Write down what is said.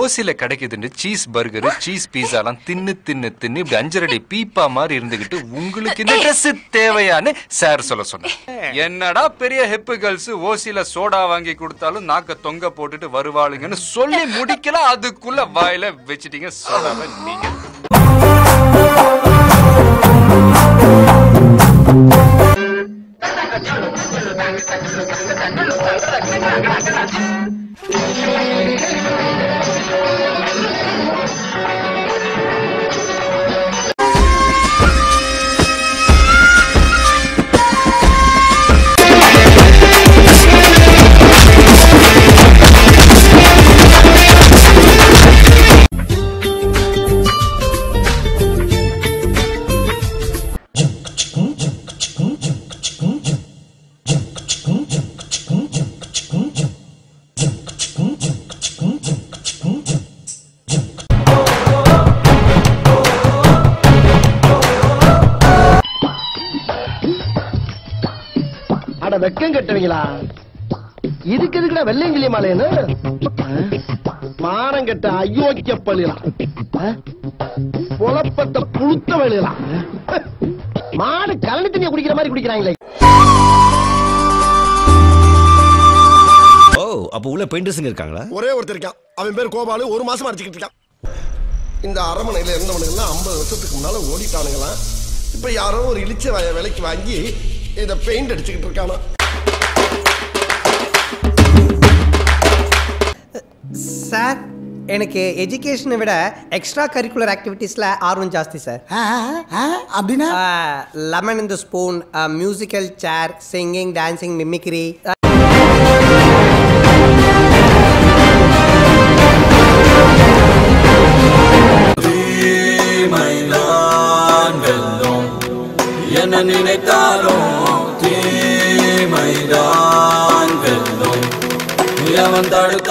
ஓசில கிடைக்குதுன்னு cheese burger cheese பீஸாலாம் தின்னு தின்னு தின்னு இப்படி அஞ்சரடி பீப்பா மாதிரி இருந்துகிட்டு உங்களுக்கு இந்த ட்ரெஸ் தேவையான்னு சார் சொல்ல சொன்னேன் என்னடா பெரிய ஹெப்பு கேர்ள்ஸ் ஓசில சோடா வாங்கி கொடுத்தாலும் நாக்க தொங்க போட்டுட்டு வருவாளுங்கன்னு சொல்லி முடிக்கல அதுக்குள்ள வாயில வச்சிட்டீங்க சோடாவை நீங்க அட வெக்கம் கட்டுவீங்களா இதுக்கு எதுக்குடா வெள்ளையங்கிலி மாலையன்னு மானம் கெட்ட அயோக்கிய பள்ளிலாம் புலப்பட்ட புழுத்த வழியலாம் மாடு கலனி தண்ணியை குடிக்கிற மாதிரி குடிக்கிறாங்களே ஓ அப்போ உள்ள பெயிண்டர்ஸுங்க இருக்காங்களா ஒரே ஒருத்தர் இருக்கான் அவன் பேர் கோபாலு ஒரு மாசம் அடிச்சுக்கிட்டு இருக்கான் இந்த அரமனையில இருந்தவனுங்கெல்லாம் ஐம்பது வருஷத்துக்கு முன்னால ஓடிட்டானுங்களாம் இப்ப யாரோ ஒரு இழிச்ச வய- விலைக்கு வாங்கி இத பெயிண்ட் அடிச்சுக்கிட்டு இருக்கானா சார் எனக்கு எஜுகேஷனை விட எக்ஸ்ட்ரா கரிக்குலர் ஆக்டிவிட்டீஸில் ஆர்வம் ஜாஸ்தி சார் அப்படின்னா லெமன் இந்த spoon musical chair singing dancing mimicry தீமைதான் வெல்லும் என்ன நினைத்தாலும் தீமைதான் வெல்லும் எவன் தடுத்த